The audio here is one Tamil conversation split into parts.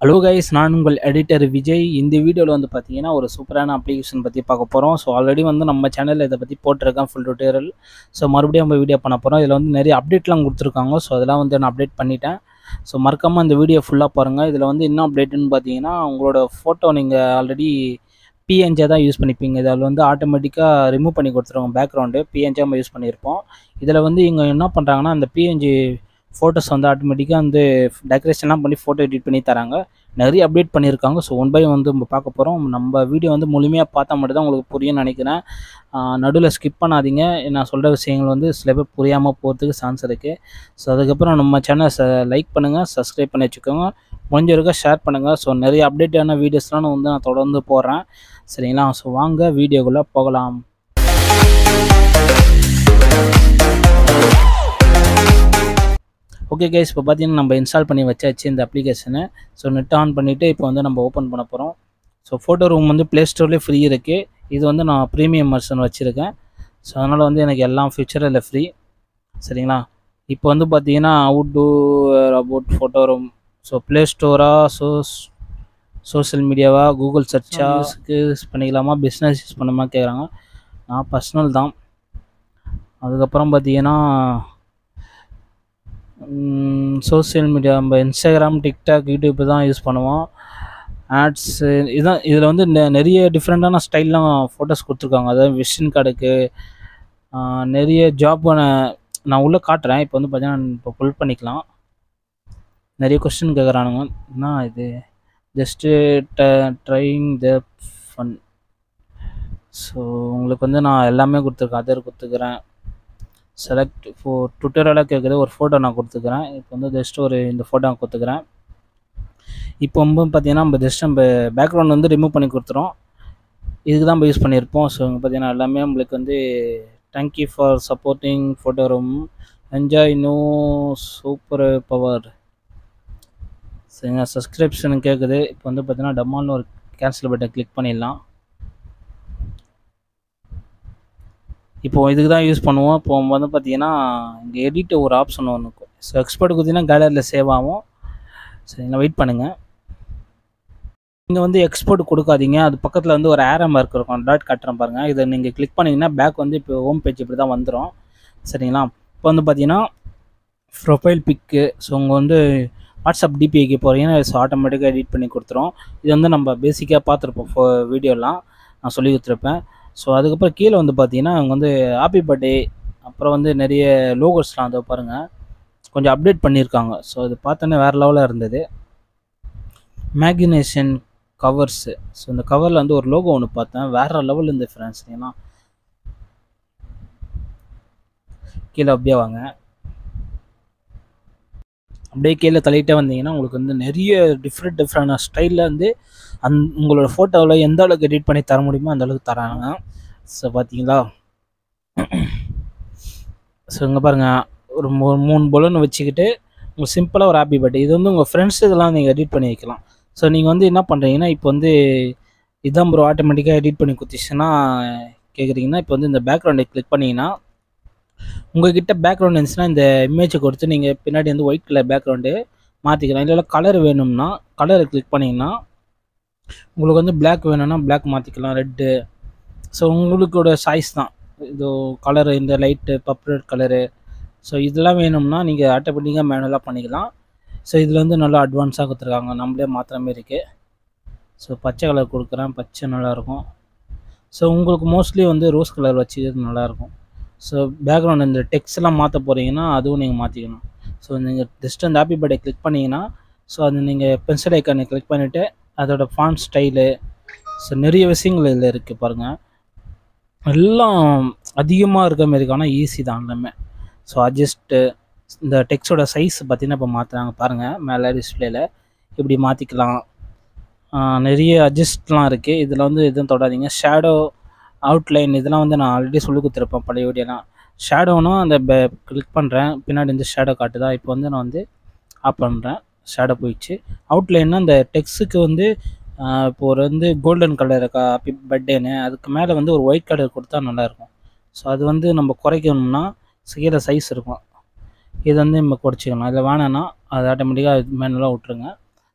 ஹலோ கைஸ் நான் உங்கள் எடிட்டர் விஜய் இந்த வீடியோவில் வந்து பார்த்தீங்கன்னா ஒரு சூப்பரான அப்ளிகேஷன் பற்றி பார்க்க போகிறோம் ஸோ ஆல்ரெடி வந்து நம்ம சேனலில் இதை பற்றி போட்டிருக்கேன் ஃபுல் டியூட்டோரியல் ஸோ மறுபடியும் நம்ம வீடியோ பண்ண போகிறோம் இதில் வந்து நிறைய அப்டேட்லாம் கொடுத்துருக்காங்க ஸோ அதெல்லாம் வந்து நான் அப்டேட் பண்ணிட்டேன் ஸோ மறக்காமல் இந்த வீடியோ ஃபுல்லாக பாருங்கள் இதில் வந்து என்ன அப்டேட்டுன்னு பார்த்தீங்கன்னா உங்களோட ஃபோட்டோ நீங்கள் ஆல்ரெடி பிஎன்ஜே தான் யூஸ் பண்ணிப்பீங்க இதில் வந்து ஆட்டோமேட்டிக்காக ரிமூவ் பண்ணி கொடுத்துருவாங்க பேக்ரவுண்டு பிஎன்ஜே நம்ம யூஸ் பண்ணியிருப்போம் இதில் வந்து இவங்க என்ன பண்ணுறாங்கன்னா அந்த பிஎன்ஜி ஃபோட்டோஸ் வந்து ஆட்டோமேட்டிக்காக வந்து டெக்கரேஷன்லாம் பண்ணி ஃபோட்டோ எடிட் பண்ணி தராங்க நிறைய அப்டேட் பண்ணியிருக்காங்க ஸோ ஒன் பை வந்து நம்ம பார்க்க போகிறோம் நம்ம வீடியோ வந்து முழுமையாக பார்த்தா மட்டும் தான் உங்களுக்கு புரியும்னு நினைக்கிறேன் நடுவில் ஸ்கிப் பண்ணாதீங்க நான் சொல்கிற விஷயங்கள் வந்து சில பேர் புரியாமல் போகிறதுக்கு சான்ஸ் இருக்குது ஸோ அதுக்கப்புறம் நம்ம சேனலை ச லைக் பண்ணுங்கள் சப்ஸ்கிரைப் பண்ணி வச்சுக்கோங்க முடிஞ்ச வரைக்கும் ஷேர் பண்ணுங்கள் ஸோ நிறைய அப்டேட்டான வீடியோஸ்லாம் நான் வந்து நான் தொடர்ந்து போடுறேன் சரிங்களா ஸோ வாங்க வீடியோக்குள்ளே போகலாம் ஓகே கைஸ் இப்போ பார்த்தீங்கன்னா நம்ம இன்ஸ்டால் பண்ணி வச்சாச்சு இந்த அப்ளிகேஷனை ஸோ நெட் ஆன் பண்ணிவிட்டு இப்போ வந்து நம்ம ஓப்பன் பண்ண போகிறோம் ஸோ ஃபோட்டோ ரூம் வந்து ப்ளே ஸ்டோர்லேயே ஃப்ரீ இருக்குது இது வந்து நான் ப்ரீமியம் வெர்ஷன் வச்சுருக்கேன் ஸோ அதனால் வந்து எனக்கு எல்லாம் ஃபியூச்சர் இல்லை ஃப்ரீ சரிங்களா இப்போ வந்து பார்த்தீங்கன்னா அவுட் டூ about photo room so play ஸ்டோரா ஸோ சோஷியல் மீடியாவா கூகுள் சர்ச்சா யூஸ் பண்ணிக்கலாமா பிஸ்னஸ் யூஸ் பண்ணுமா கேட்குறாங்க நான் பர்சனல் தான் அதுக்கப்புறம் பார்த்தீங்கன்னா சோசியல் மீடியா நம்ம இன்ஸ்டாகிராம் டிக்டாக் யூடியூப் தான் யூஸ் பண்ணுவோம் ஆட்ஸு இதுதான் இதில் வந்து நெ- நிறைய டிஃப்ரெண்ட்டான ஸ்டைல்லாம் ஃபோட்டோஸ் கொடுத்துருக்காங்க அதாவது விஷன் கார்டுக்கு நிறைய ஜாப் நான் உள்ளே காட்டுறேன் இப்போ வந்து பார்த்தீங்கன்னா இப்போ ஃபுல் பண்ணிக்கலாம் நிறைய கொஸ்டின் கேட்குறானுங்க என்ன இது ஜஸ்ட்டு ட ட்ரைங் த ஃபன் ஸோ உங்களுக்கு வந்து நான் எல்லாமே கொடுத்துருக்கேன் அதர் கொடுத்துக்கிறேன் செலக்ட் ஃபோ ட்விட்டரெல்லாம் கேட்குது ஒரு ஃபோட்டோ நான் கொடுத்துக்கிறேன் இப்போ வந்து ஜஸ்ட் ஒரு இந்த ஃபோட்டோ நான் கொடுத்துக்கிறேன் இப்போ வந்து பார்த்தீங்கன்னா நம்ம ஜஸ்ட் நம்ம பேக்ரவுண்ட் வந்து ரிமூவ் பண்ணி கொடுத்துரும் இதுக்கு தான் நம்ம யூஸ் பண்ணியிருப்போம் ஸோ இங்கே பார்த்தீங்கன்னா எல்லாமே நம்மளுக்கு வந்து thank you for supporting photo room enjoy no super power சரிங்க சப்ஸ்கிரிப்ஷன் கேட்குது இப்போ வந்து பார்த்தீங்கன்னா டமால்னு ஒரு கேன்சல் பட்டன் கிளிக் பண்ணிடலாம் இப்போ இதுக்கு தான் யூஸ் பண்ணுவோம் இப்போ வந்து பார்த்தீங்கன்னா இங்கே எடிட் ஒரு ஆப்ஷன் ஒன்று இருக்கும் ஸோ எக்ஸ்போர்ட் கொடுத்தீங்கன்னா கேலரியில் சேவ் ஆகும் சரிங்களா வெயிட் பண்ணுங்கள் நீங்கள் வந்து எக்ஸ்போர்ட் கொடுக்காதீங்க அது பக்கத்தில் வந்து ஒரு ஏரம் மார்க் இருக்கும் டாட் கட்டுறேன் பாருங்கள் இதை நீங்கள் கிளிக் பண்ணிங்கன்னா பேக் வந்து இப்போ ஹோம் பேஜ் இப்படி தான் வந்துடும் சரிங்களா இப்போ வந்து பார்த்தீங்கன்னா ப்ரொஃபைல் பிக்கு ஸோ உங்கள் வந்து வாட்ஸ்அப் டிபிஐக்கு போகிறீங்கன்னா ஸோ ஆட்டோமேட்டிக்காக எடிட் பண்ணி கொடுத்துரும் இது வந்து நம்ம பேசிக்காக பார்த்துருப்போம் ஃபோ வீடியோலாம் நான் சொல்லி கொடுத்துருப்பேன் ஸோ அதுக்கப்புறம் கீழே வந்து பார்த்தீங்கன்னா அவங்க வந்து ஹாப்பி பர்த்டே அப்புறம் வந்து நிறைய லோகோஸ்லாம் அதை பாருங்கள் கொஞ்சம் அப்டேட் பண்ணியிருக்காங்க ஸோ அது பார்த்தோன்னே வேறு லெவலில் இருந்தது மேக்னேஷன் கவர்ஸு ஸோ இந்த கவரில் வந்து ஒரு லோகோ ஒன்று பார்த்தேன் வேறு லெவல் இருந்து ஃப்ரெண்ட்ஸ் ஏன்னா கீழே அப்படியே வாங்க அப்படியே கீழே தள்ளிட்டே வந்தீங்கன்னா உங்களுக்கு வந்து நிறைய டிஃப்ரெண்ட் டிஃப்ரெண்டான ஸ்டைலில் வந்து அந் உங்களோட ஃபோட்டோவில் எந்த அளவுக்கு எடிட் பண்ணி தர முடியுமோ அந்த அளவுக்கு தராங்க ஸோ பார்த்தீங்களா ஸோ இங்கே பாருங்கள் ஒரு மூ மூணு பலூன் வச்சுக்கிட்டு உங்கள் சிம்பிளாக ஒரு ஹாப்பி பர்த்டே இது வந்து உங்கள் ஃப்ரெண்ட்ஸ் இதெல்லாம் நீங்கள் எடிட் பண்ணி வைக்கலாம் ஸோ நீங்கள் வந்து என்ன பண்ணுறீங்கன்னா இப்போ வந்து இதான் ப்ரோ ஆட்டோமேட்டிக்காக எடிட் பண்ணி கொடுத்துச்சுன்னா கேட்குறீங்கன்னா இப்போ வந்து இந்த பேக்ரவுண்டை கிளிக் பண்ணிங்கன்னா உங்ககிட்ட பேக்ரவுண்ட் இருந்துச்சுன்னா இந்த இமேஜை கொடுத்து நீங்கள் பின்னாடி வந்து ஒயிட் கலர் பேக்ரவுண்டு மாற்றிக்கலாம் இல்லை கலர் வேணும்னா கலரை கிளிக் பண்ணிங்கன்னா உங்களுக்கு வந்து Black வேணும்னா Black மாற்றிக்கலாம் ரெட்டு ஸோ உங்களுக்கோட சாய்ஸ் தான் இது கலரு இந்த லைட்டு பப்ரேட் கலரு ஸோ இதெல்லாம் வேணும்னா நீங்கள் ஆட்டோமேட்டிக்காக மேனுவலாக பண்ணிக்கலாம் ஸோ இதில் வந்து நல்லா அட்வான்ஸாக கொடுத்துருக்காங்க நம்மளே மாற்றுற மாதிரி இருக்குது ஸோ பச்சை கலர் கொடுக்குறேன் பச்சை நல்லாயிருக்கும் ஸோ உங்களுக்கு மோஸ்ட்லி வந்து ரோஸ் கலர் வச்சுக்கிறது நல்லாயிருக்கும் ஸோ பேக்ரவுண்ட் இந்த டெக்ஸ்ட் எல்லாம் மாற்ற போகிறீங்கன்னா அதுவும் நீங்கள் மாற்றிக்கணும் ஸோ நீங்கள் ஜஸ்ட் அந்த ஹாப்பி பர்த்டே கிளிக் பண்ணிங்கன்னா ஸோ அது நீங்கள் பென்சில் ஐக்கானை கிளிக் பண்ணிவிட்டு அதோட ஃபாண்ட் ஸ்டைலு ஸோ நிறைய விஷயங்கள் இதில் இருக்குது பாருங்கள் எல்லாம் அதிகமாக இருக்க மாதிரி இருக்கு ஆனால் ஈஸி தான் எல்லாமே ஸோ அட்ஜஸ்ட்டு இந்த டெக்ஸ்டோட சைஸ் பார்த்தீங்கன்னா இப்போ மாற்றுறாங்க பாருங்கள் மேலே டிஸ்பிளேல இப்படி மாற்றிக்கலாம் நிறைய அட்ஜஸ்ட்லாம் இருக்குது இதில் வந்து எதுவும் தொடாதீங்க ஷேடோ அவுட்லைன் இதெல்லாம் வந்து நான் ஆல்ரெடி சொல்லி கொடுத்துருப்பேன் பழைய வீடியோலாம் ஷேடோனா அந்த கிளிக் பண்ணுறேன் பின்னாடி இந்த ஷேடோ காட்டுதா இப்போ வந்து நான் வந்து ஆஃப் பண்ணுறேன் ஷேடோ போயிடுச்சு அவுட்லைன்னா அந்த டெக்ஸுக்கு வந்து ஆஹ், இப்போ ஒரு வந்து கோல்டன் கலர் இருக்கா ஹாப்பி பர்த்டேன்னு அதுக்கு மேலே வந்து ஒரு ஒயிட் கலர் கொடுத்தா நல்லாயிருக்கும் ஸோ அது வந்து நம்ம குறைக்கணும்னா கீழே சைஸ் இருக்கும் இது வந்து நம்ம குறைச்சிக்கணும் இதில் வேணான்னா அது ஆட்டோமேட்டிக்காக மேனுவலாக விட்ருங்க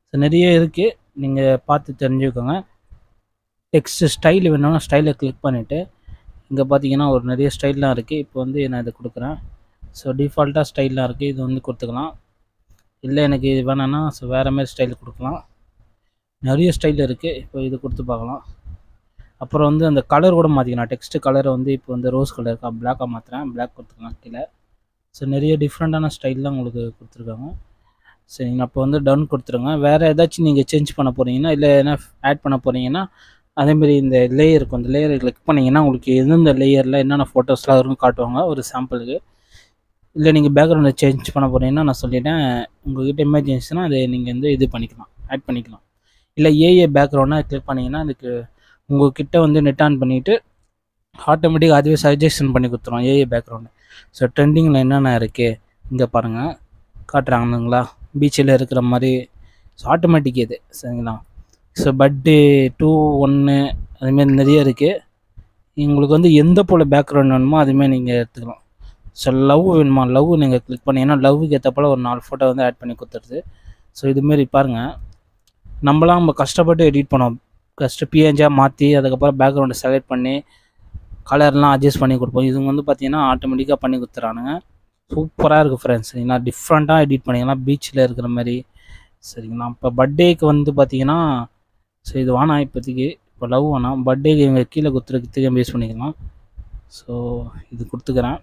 ஸோ நிறைய இருக்குது நீங்கள் பார்த்து தெரிஞ்சுக்கோங்க டெக்ஸ்ட் ஸ்டைல் வேணும்னா ஸ்டைலை கிளிக் பண்ணிவிட்டு இங்கே பார்த்தீங்கன்னா ஒரு நிறைய ஸ்டைல்லாம் இருக்குது இப்போ வந்து நான் இதை கொடுக்குறேன் ஸோ டிஃபால்ட்டாக ஸ்டைல்லாம் இருக்குது இது வந்து கொடுத்துக்கலாம் இல்லை எனக்கு இது வேணான்னா ஸோ வேறு மாதிரி ஸ்டைல் கொடுக்கலாம் நிறைய ஸ்டைல் இருக்குது இப்போ இது கொடுத்து பார்க்கலாம் அப்புறம் வந்து அந்த கலர் கூட மாற்றிக்கலாம் டெக்ஸ்ட் கலரை வந்து இப்போ வந்து ரோஸ் கலருக்கா பிளாக்காக மாற்றுறேன் பிளாக் கொடுத்துக்கலாம் கீழே ஸோ நிறைய டிஃப்ரெண்ட்டான ஸ்டைல்லாம் உங்களுக்கு கொடுத்துருக்காங்க சரிங்க அப்போ வந்து டவுன் கொடுத்துருங்க வேறு ஏதாச்சும் நீங்கள் சேஞ்ச் பண்ண போகிறீங்கன்னா இல்லை என்ன ஆட் பண்ண போகிறீங்கன்னா அதேமாரி இந்த லேயர் இருக்கும் அந்த லேயரை கிளிக் பண்ணிங்கன்னா உங்களுக்கு எந்தெந்த லேயரில் என்னென்ன ஃபோட்டோஸ்லாம் இருக்கும் காட்டுவாங்க ஒரு சாம்பிளுக்கு இல்லை நீங்கள் பேக்ரவுண்டை சேஞ்ச் பண்ண போகிறீங்கன்னா நான் சொல்லிட்டேன் உங்கள்கிட்ட எமர்ஜென்சினா அதை நீங்கள் வந்து இது பண்ணிக்கலாம் ஆட் பண்ணிக்கலாம் இல்லை ஏஏ பேக்ரவுண்டாக கிளிக் பண்ணிங்கன்னா அதுக்கு உங்கள்கிட்ட வந்து நெட் ஆன் பண்ணிவிட்டு ஆட்டோமேட்டிக்காக அதுவே சஜஷன் பண்ணி கொடுத்துரும் ஏஏ பேக்ரவுண்டு ஸோ ட்ரெண்டிங்கில் என்னென்ன இருக்குது இங்கே பாருங்கள் காட்டுறாங்கங்களா பீச்சில் இருக்கிற மாதிரி ஸோ ஆட்டோமேட்டிக் இது சரிங்களா ஸோ பர்த்டே டூ ஒன்று அதுமாரி நிறைய இருக்குது உங்களுக்கு வந்து எந்த போல் பேக்ரவுண்ட் வேணுமோ அதுமாரி நீங்கள் எடுத்துக்கலாம் ஸோ லவ் வேணுமா லவ் நீங்கள் கிளிக் பண்ணீங்கன்னா லவ்வுக்கு ஏற்ற போல் ஒரு நாலு ஃபோட்டோ வந்து ஆட் பண்ணி கொடுத்துருது ஸோ இதுமாரி பாருங்கள் நம்மளாம் நம்ம கஷ்டப்பட்டு எடிட் பண்ணோம் ஃபஸ்ட்டு பிஎன்ஜாக மாற்றி அதுக்கப்புறம் பேக்ரவுண்டை செலக்ட் பண்ணி கலர்லாம் அட்ஜஸ்ட் பண்ணி கொடுப்போம் இதுங்க வந்து பார்த்தீங்கன்னா ஆட்டோமேட்டிக்காக பண்ணி கொடுத்துறானுங்க சூப்பராக இருக்குது ஃப்ரெண்ட்ஸ் சரிங்களா டிஃப்ரெண்ட்டாக எடிட் பண்ணிக்கலாம் பீச்சில் இருக்கிற மாதிரி சரிங்களா இப்போ பர்த்டேக்கு வந்து பார்த்தீங்கன்னா ஸோ இது வேணாம் இப்போதைக்கு இப்போ லவ் வேணாம் பர்த்டேக்கு இவங்க கீழே கொடுத்துருக்கிறதுக்கு யூஸ் பண்ணிக்கலாம் ஸோ இது கொடுத்துக்கிறேன்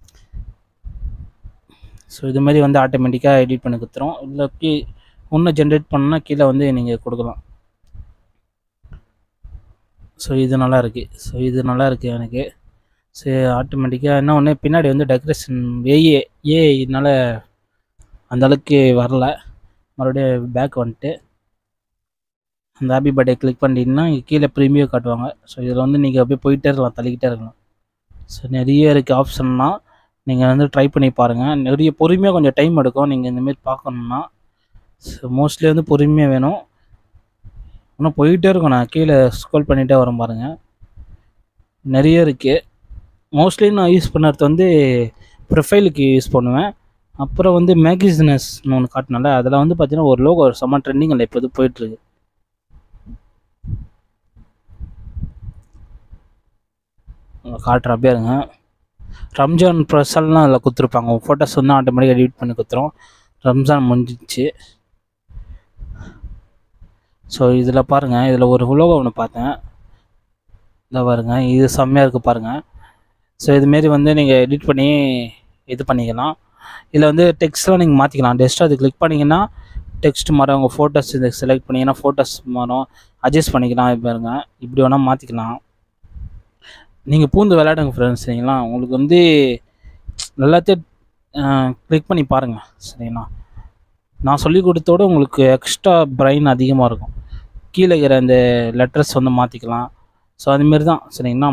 ஸோ இது மாதிரி வந்து ஆட்டோமேட்டிக்காக எடிட் பண்ணி கொடுத்துரும் இல்லை கீ இன்னும் ஜென்ரேட் பண்ணால் கீழே வந்து நீங்கள் கொடுக்கலாம் ஸோ இது நல்லா இருக்குது ஸோ இது நல்லா இருக்குது எனக்கு ஸோ ஆட்டோமேட்டிக்காக என்ன ஒன்று பின்னாடி வந்து டெக்கரேஷன் ஏஏ ஏஐனால அந்த அளவுக்கு வரல மறுபடியும் பேக் வந்துட்டு அந்த ஹாப்பி பர்த்டே கிளிக் பண்ணிட்டீங்கன்னா இங்கே கீழே ப்ரீமியோ காட்டுவாங்க ஸோ இதில் வந்து நீங்கள் அப்படியே போயிட்டே இருக்கலாம் தள்ளிக்கிட்டே இருக்கலாம் ஸோ நிறைய இருக்குது ஆப்ஷன்லாம் நீங்கள் வந்து ட்ரை பண்ணி பாருங்கள் நிறைய பொறுமையாக கொஞ்சம் டைம் எடுக்கும் நீங்கள் இந்தமாரி பார்க்கணுன்னா ஸோ மோஸ்ட்லி வந்து பொறுமையாக வேணும் இன்னும் போயிட்டே இருக்கும் நான் கீழே ஸ்க்ரோல் பண்ணிகிட்டே வரேன் பாருங்கள் நிறைய இருக்குது மோஸ்ட்லி நான் யூஸ் பண்ணுறது வந்து ப்ரொஃபைலுக்கு யூஸ் பண்ணுவேன் அப்புறம் வந்து மேகசினஸ்னு ஒன்று காட்டினால அதில் வந்து பார்த்தீங்கன்னா ஒரு லோகோ ஒரு செம்ம ட்ரெண்டிங்கில் இப்போ இது போயிட்டுருக்கு காட்டுற அப்படியே இருங்க ரம்ஜான் ப்ரெஷல்லாம் அதில் கொடுத்துருப்பாங்க உங்கள் ஃபோட்டோஸ் வந்து ஆட்டோமேட்டிக்காக எடிட் பண்ணி கொடுத்துரும் ரம்ஜான் முடிஞ்சிச்சு ஸோ இதில் பாருங்கள் இதில் ஒரு லோகோ ஒன்று பார்த்தேன் இதில் பாருங்க இது செம்மையாக இருக்குது பாருங்கள் ஸோ இதுமாரி வந்து நீங்கள் எடிட் பண்ணி இது பண்ணிக்கலாம் இதில் வந்து டெக்ஸ்ட்லாம் நீங்கள் மாற்றிக்கலாம் டெஸ்ட் அது கிளிக் பண்ணிங்கன்னா டெக்ஸ்ட் மாறும் உங்கள் ஃபோட்டோஸ் இதை செலக்ட் பண்ணிங்கன்னா ஃபோட்டோஸ் மாறும் அட்ஜஸ்ட் பண்ணிக்கலாம் இது பாருங்க இப்படி வேணால் மாற்றிக்கலாம் நீங்கள் பூந்து விளையாடுங்க ஃப்ரெண்ட்ஸ் சரிங்களா உங்களுக்கு வந்து எல்லாத்தையும் கிளிக் பண்ணி பாருங்கள் சரிங்களா நான் சொல்லி கொடுத்தோட உங்களுக்கு எக்ஸ்ட்ரா பிரைன் அதிகமாக இருக்கும் கீழே இருக்கிற அந்த லெட்டர்ஸ் வந்து மாற்றிக்கலாம் ஸோ அதுமாரி தான் சரிங்களா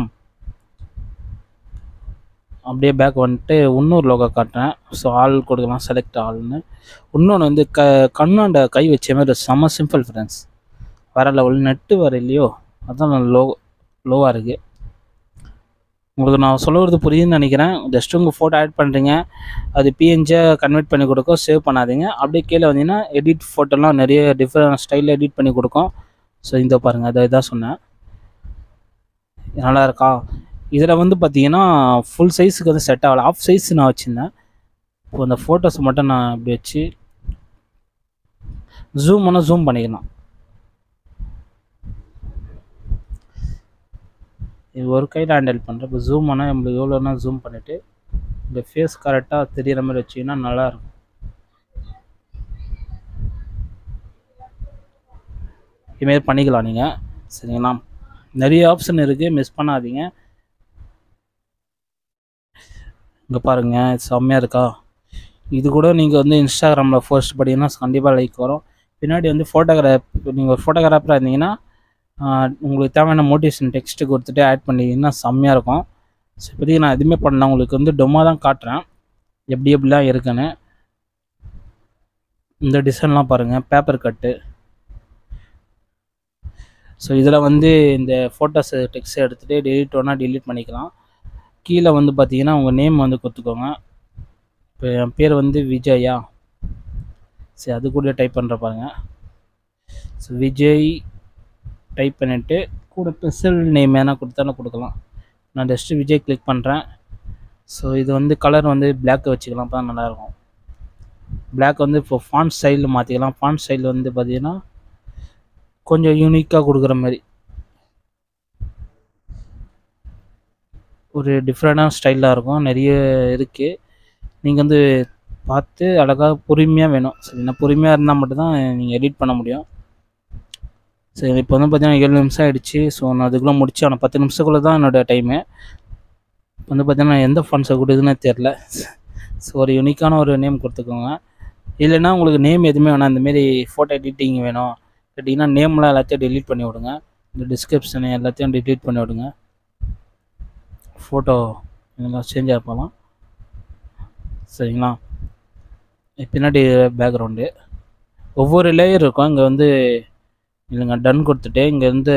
அப்படியே பேக் வந்துட்டு இன்னொரு லோகோ காட்டுறேன் ஸோ ஆள் கொடுக்கலாம் செலக்ட் ஆள்னு இன்னொன்று வந்து க கண்ணாண்ட கை வச்ச மாதிரி செம்ம சிம்பிள் ஃப்ரெண்ட்ஸ் வேறு லெவல் நெட்டு வேறு இல்லையோ அதான் லோ லோவாக இருக்குது உங்களுக்கு நான் சொல்லுறது புரியுதுன்னு நினைக்கிறேன் ஜஸ்ட் உங்கள் ஃபோட்டோ ஆட் பண்ணுறீங்க அது பிஎன்ஜியாக கன்வெர்ட் பண்ணி கொடுக்கும் சேவ் பண்ணாதீங்க அப்படியே கீழே வந்தீங்கன்னா எடிட் ஃபோட்டோலாம் நிறைய டிஃப்ரெண்ட் ஸ்டைலில் எடிட் பண்ணி கொடுக்கும் ஸோ இந்த பாருங்கள் அதை தான் சொன்னேன் நல்லா இருக்கா இதில் வந்து பார்த்தீங்கன்னா ஃபுல் சைஸுக்கு வந்து செட் ஆகலை ஆஃப் சைஸ் நான் வச்சுருந்தேன் இப்போ அந்த ஃபோட்டோஸ் மட்டும் நான் இப்படி வச்சு ஜூம் பண்ணால் ஜூம் பண்ணிக்கலாம் இது ஒரு கையில் ஹேண்டில் பண்ணுறேன் இப்போ ஜூம் பண்ணால் நம்மளுக்கு எவ்வளோனா ஜூம் பண்ணிவிட்டு இந்த ஃபேஸ் கரெக்டாக தெரிகிற மாதிரி வச்சிங்கன்னா நல்லாயிருக்கும் இதுமாரி பண்ணிக்கலாம் நீங்கள் சரிங்களா நிறைய ஆப்ஷன் இருக்குது மிஸ் பண்ணாதீங்க இங்கே பாருங்கள் செம்மையாக இருக்கா இது கூட நீங்கள் வந்து இன்ஸ்டாகிராமில் போஸ்ட் பண்ணிங்கன்னா கண்டிப்பாக லைக் வரும் பின்னாடி வந்து ஃபோட்டோகிராஃப் நீங்கள் ஒரு ஃபோட்டோகிராஃபராக இருந்தீங்கன்னா உங்களுக்கு தேவையான மோட்டிவேஷன் டெக்ஸ்ட்டு கொடுத்துட்டு ஆட் பண்ணிங்கன்னா செம்மையாக இருக்கும் ஸோ இப்போதைக்கு நான் எதுவுமே பண்ணல உங்களுக்கு வந்து டொம்மா தான் காட்டுறேன் எப்படி எப்படிலாம் இருக்குன்னு இந்த டிசைன்லாம் பாருங்கள் பேப்பர் கட்டு ஸோ இதில் வந்து இந்த ஃபோட்டோஸ் டெக்ஸ்ட் எடுத்துகிட்டு டெலிட் வேணால் டெலிட் பண்ணிக்கலாம் கீழே வந்து பார்த்தீங்கன்னா உங்கள் நேம் வந்து கொடுத்துக்கோங்க இப்போ என் பேர் வந்து விஜயா சரி அது கூட டைப் பண்ணுற பாருங்க ஸோ விஜய் டைப் பண்ணிவிட்டு கூட ஸ்பெஷல் நேம் எதனா கொடுத்தாலும் கொடுக்கலாம் நான் ஜஸ்ட்டு விஜய் கிளிக் பண்ணுறேன் ஸோ இது வந்து கலர் வந்து பிளாக் வச்சுக்கலாம் அப்போ தான் நல்லாயிருக்கும் பிளாக் வந்து இப்போ ஃபாண்ட் ஸ்டைலில் மாற்றிக்கலாம் ஃபாண்ட் ஸ்டைல் வந்து பார்த்தீங்கன்னா கொஞ்சம் யூனிக்காக கொடுக்குற மாதிரி ஒரு டிஃப்ரெண்டான ஸ்டைலாக இருக்கும் நிறைய இருக்குது நீங்கள் வந்து பார்த்து அழகாக பொறுமையாக வேணும் சரிண்ணா பொறுமையாக இருந்தால் மட்டும்தான் நீங்கள் எடிட் பண்ண முடியும் சரி இப்போ வந்து பார்த்தீங்கன்னா ஏழு நிமிஷம் ஆகிடுச்சு ஸோ நான் அதுக்குள்ளே முடிச்சு ஆனால் பத்து நிமிஷத்துக்குள்ளே தான் என்னோடய டைமு இப்போ வந்து பார்த்தீங்கன்னா எந்த ஃபண்ட்ஸை கொடுக்குதுன்னே தெரில ஸோ ஒரு யூனிக்கான ஒரு நேம் கொடுத்துக்கோங்க இல்லைன்னா உங்களுக்கு நேம் எதுவுமே வேணாம் இந்தமாரி ஃபோட்டோ எடிட்டிங் வேணும் கேட்டிங்கன்னா நேம்லாம் எல்லாத்தையும் டெலீட் பண்ணி விடுங்க இந்த டிஸ்கிரிப்ஷனு எல்லாத்தையும் டெலீட் பண்ணி விடுங்க ஃபோட்டோ இதெல்லாம் சேஞ்ச் ஆகலாம் சரிங்களா பின்னாடி பேக்ரவுண்டு ஒவ்வொரு லேயர் இருக்கும் இங்கே வந்து இல்லைங்க டன் கொடுத்துட்டு இங்கே வந்து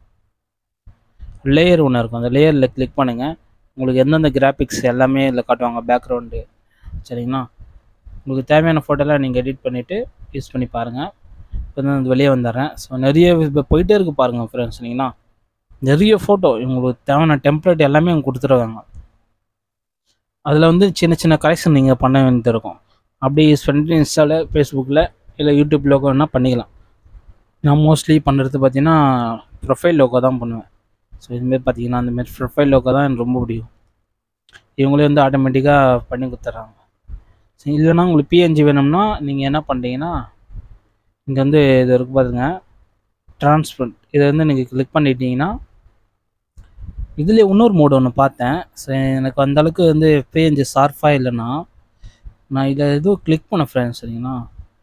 லேயர் ஒன்று இருக்கும் அந்த லேயரில் கிளிக் பண்ணுங்கள் உங்களுக்கு எந்தெந்த கிராஃபிக்ஸ் எல்லாமே இதில் காட்டுவாங்க பேக்ரவுண்டு சரிங்களா உங்களுக்கு தேவையான ஃபோட்டோலாம் நீங்கள் எடிட் பண்ணிவிட்டு யூஸ் பண்ணி பாருங்கள் இப்போ வந்து வெளியே வந்துடுறேன் ஸோ நிறைய இப்போ போயிட்டே இருக்குது பாருங்கள் ஃப்ரெண்ட்ஸ் சரிங்களா நிறைய ஃபோட்டோ உங்களுக்கு தேவையான டெம்ப்ளேட் எல்லாமே அவங்க கொடுத்துருவாங்க அதில் வந்து சின்ன சின்ன கரெக்ஷன் நீங்கள் பண்ண வேண்டியது இருக்கும் அப்படியே யூஸ் பண்ணிட்டு இன்ஸ்டாவில் ஃபேஸ்புக்கில் இல்லை யூடியூப் லோகோ வேணால் பண்ணிக்கலாம் நான் மோஸ்ட்லி பண்ணுறது பார்த்தீங்கன்னா ப்ரொஃபைல் லோகோ தான் பண்ணுவேன் ஸோ இதுமாரி பார்த்தீங்கன்னா அந்தமாரி ப்ரொஃபைல் லோகோ தான் எனக்கு ரொம்ப பிடிக்கும் இவங்களே வந்து ஆட்டோமேட்டிக்காக பண்ணி கொடுத்துட்றாங்க ஸோ இல்லைன்னா உங்களுக்கு பிஎன்ஜி வேணும்னா நீங்கள் என்ன பண்ணுறீங்கன்னா இங்கே வந்து இது இருக்கு பாருங்க ட்ரான்ஸ்பரண்ட் இதை வந்து நீங்கள் கிளிக் பண்ணிட்டீங்கன்னா இதில் இன்னொரு மோடு ஒன்று பார்த்தேன் ஸோ எனக்கு அந்த அளவுக்கு வந்து பிஎன்ஜி ஷார்ப்பாக இல்லைன்னா நான் இதில் எதுவும் கிளிக் பண்ணேன் ஃப்ரெண்ட்ஸ் சரிங்களா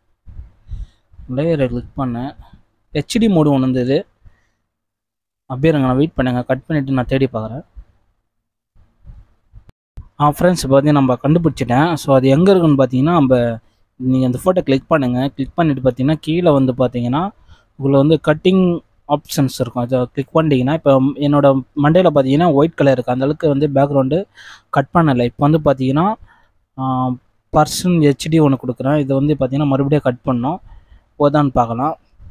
லேயரை கிளிக் பண்ணேன் ஹெச்டி மோடு ஒன்று இருந்தது அப்படியே இருங்க நான் வெயிட் பண்ணுங்க கட் பண்ணிவிட்டு நான் தேடி பார்க்குறேன் ஆ ஃப்ரெண்ட்ஸ் பார்த்தீங்கன்னா நம்ம கண்டுபிடிச்சிட்டேன் ஸோ அது எங்கே இருக்குன்னு பார்த்தீங்கன்னா நம்ம நீங்கள் அந்த ஃபோட்டோ கிளிக் பண்ணுங்கள் கிளிக் பண்ணிவிட்டு பார்த்தீங்கன்னா கீழே வந்து பார்த்தீங்கன்னா உங்களை வந்து கட்டிங் ஆப்ஷன்ஸ் இருக்கும் அதை கிளிக் பண்ணிட்டீங்கன்னா இப்போ என்னோட மண்டையில் பார்த்தீங்கன்னா ஒயிட் கலர் இருக்குது அந்தளவுக்கு வந்து பேக்ரவுண்டு கட் பண்ணலை இப்போ வந்து பார்த்தீங்கன்னா பர்சன் ஹெச்டி ஒன்று கொடுக்குறேன் இதை வந்து பார்த்தீங்கன்னா மறுபடியும் கட் பண்ணோம் போதான்னு பார்க்கலாம்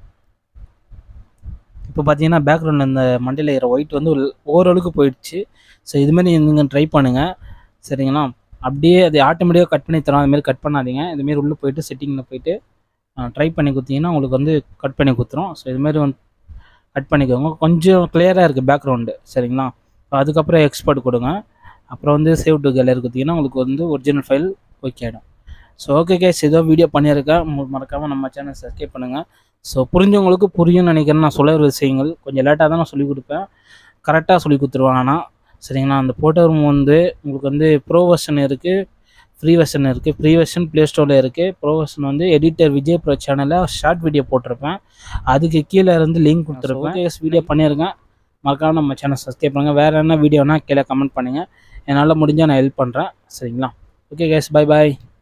இப்போ பார்த்தீங்கன்னா பேக்ரவுண்டில் இந்த மண்டையில் இருக்கிற ஒயிட் வந்து ஓரளவுக்கு போயிடுச்சு ஸோ இதுமாரி நீங்கள் ட்ரை பண்ணுங்கள் சரிங்களா அப்படியே அது ஆட்டோமேட்டிக்காக கட் பண்ணி தரோம் அதுமாரி கட் பண்ணாதீங்க இதுமாரி உள்ளே போயிட்டு செட்டிங்கில் போயிட்டு ட்ரை பண்ணி கொடுத்தீங்கன்னா உங்களுக்கு வந்து கட் பண்ணி கொடுத்துரும் ஸோ இதுமாரி வந்து கட் பண்ணிக்கோங்க கொஞ்சம் கிளியராக இருக்குது பேக்ரவுண்டு சரிங்களா அதுக்கப்புறம் எக்ஸ்போர்ட் கொடுங்க அப்புறம் வந்து சேவ் டு கேலரி கொடுத்தீங்கன்னா உங்களுக்கு வந்து ஒரிஜினல் ஃபைல் ஓகே ஆகிடும் ஸோ ஓகே கேஸ் ஏதோ வீடியோ பண்ணியிருக்கேன் மறக்காமல் நம்ம சேனல் சப்ஸ்கிரைப் பண்ணுங்கள் ஸோ புரிஞ்சவங்களுக்கு புரியும்னு நினைக்கிறேன் நான் சொல்ல விஷயங்கள் கொஞ்சம் லேட்டாக தான் நான் சொல்லிக் கொடுப்பேன் கரெக்டாக சொல்லி கொடுத்துருவேன் ஆனால் சரிங்களா அந்த போட்டோ ரூம் வந்து உங்களுக்கு வந்து ப்ரோ வெர்ஷன் இருக்குது ஃப்ரீ வெர்ஷன் இருக்குது ஃப்ரீ வெர்ஷன் ப்ளே ஸ்டோரில் இருக்குது ப்ரோ வெர்ஷன் வந்து எடிட்டர் விஜய் ப்ரோ சேனலில் ஷார்ட் வீடியோ போட்டிருப்பேன் அதுக்கு கீழே இருந்து லிங்க் கொடுத்துருப்பேன் எஸ் வீடியோ பண்ணியிருக்கேன் மறக்காம நம்ம சேனல் சப்ஸ்கிரைப் பண்ணுங்கள் வேறு என்ன வீடியோனா கீழே கமெண்ட் பண்ணுங்கள் என்னால் முடிஞ்சால் நான் ஹெல்ப் பண்ணுறேன் சரிங்களா ஓகே கேஸ் பை பாய்